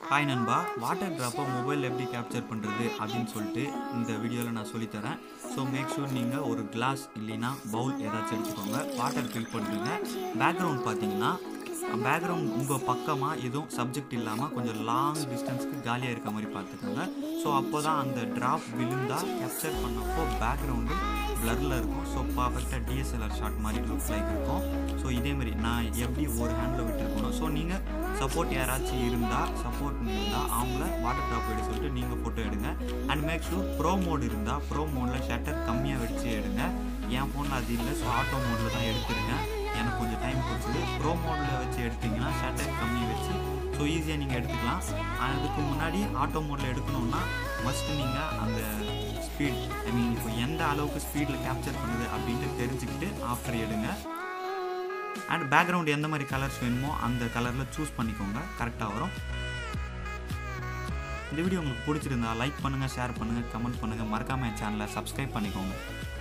hi நண்பா water ட்ராப்பை மொபைலில் எப்படி கேப்சர் பண்ணுறது அப்படின்னு சொல்லிட்டு இந்த வீடியோவில் நான் சொல்லித்தரேன் ஸோ மேக் ஷூர் நீங்கள் ஒரு கிளாஸ் இல்லைன்னா பவுல் ஏதாச்சும் எடுத்துக்கோங்க வாட்டர் ஃபில் பண்ணுறீங்க பேக்ரவுண்ட் பார்த்தீங்கன்னா பேக்ரவுண்ட் உங்கள் பக்கமாக எதுவும் சப்ஜெக்ட் இல்லாமல் கொஞ்சம் லாங் டிஸ்டன்ஸ்க்கு காலியாக இருக்க மாதிரி பார்த்துக்கோங்க ஸோ அப்போ தான் அந்த ட்ராப் விழுந்தால் கேப்சர் பண்ணப்போ பேக்ரவுண்டு பிளரில் இருக்கும் ஸோ பர்ஃபெக்டாக டிஎஸ்எல்ஆர் ஷாட் மாதிரி லுக் லைக் இருக்கும் ஸோ இதேமாரி நான் எப்படி ஒரு ஹேண்டில் விட்டுருக்கணும் ஸோ நீங்கள் சப்போர்ட் யாராச்சும் இருந்தால் சப்போர்ட் இருந்தால் அவங்கள வாட்டர் ட்ராப் எடுக்க சொல்லிட்டு நீங்கள் ஃபோட்டோ எடுங்க and make sure pro mode இருந்தால் ப்ரோ மோடில் ஷட்டர் கம்மியாக வச்சு எடுங்க என் ஃபோனில் அது இல்லை ஸோ ஆட்டோ மோடில் தான் எடுத்திருக்கேன் எனக்கு கொஞ்சம் டைம் போச்சுது ப்ரோ மோடில் வச்சு எடுத்தீங்கன்னா ஷட்டர் கம்மி வச்சு ஸோ ஈஸியாக நீங்கள் எடுத்துக்கலாம் அதுக்கு முன்னாடி ஆட்டோ மோடில் எடுக்கணும்னா மஸ்ட்டு நீங்கள் அந்த ஸ்பீட் ஐ மீன் இப்போ எந்த அளவுக்கு ஸ்பீடில் கேப்சர் பண்ணுது அப்படின்ட்டு தெரிஞ்சுக்கிட்டு ஆஃப்டர் எடுங்க அண்ட் பேக்ரவுண்ட் எந்த மாதிரி கலர்ஸ் வேணுமோ அந்த கலரில் சூஸ் பண்ணிக்கோங்க கரெக்டாக வரும் இந்த வீடியோ உங்களுக்கு பிடிச்சிருந்தா லைக் பண்ணுங்கள் ஷேர் பண்ணுங்கள் கமெண்ட் பண்ணுங்கள் மறக்காமல் என் சேனலை சப்ஸ்கிரைப் பண்ணிக்கோங்க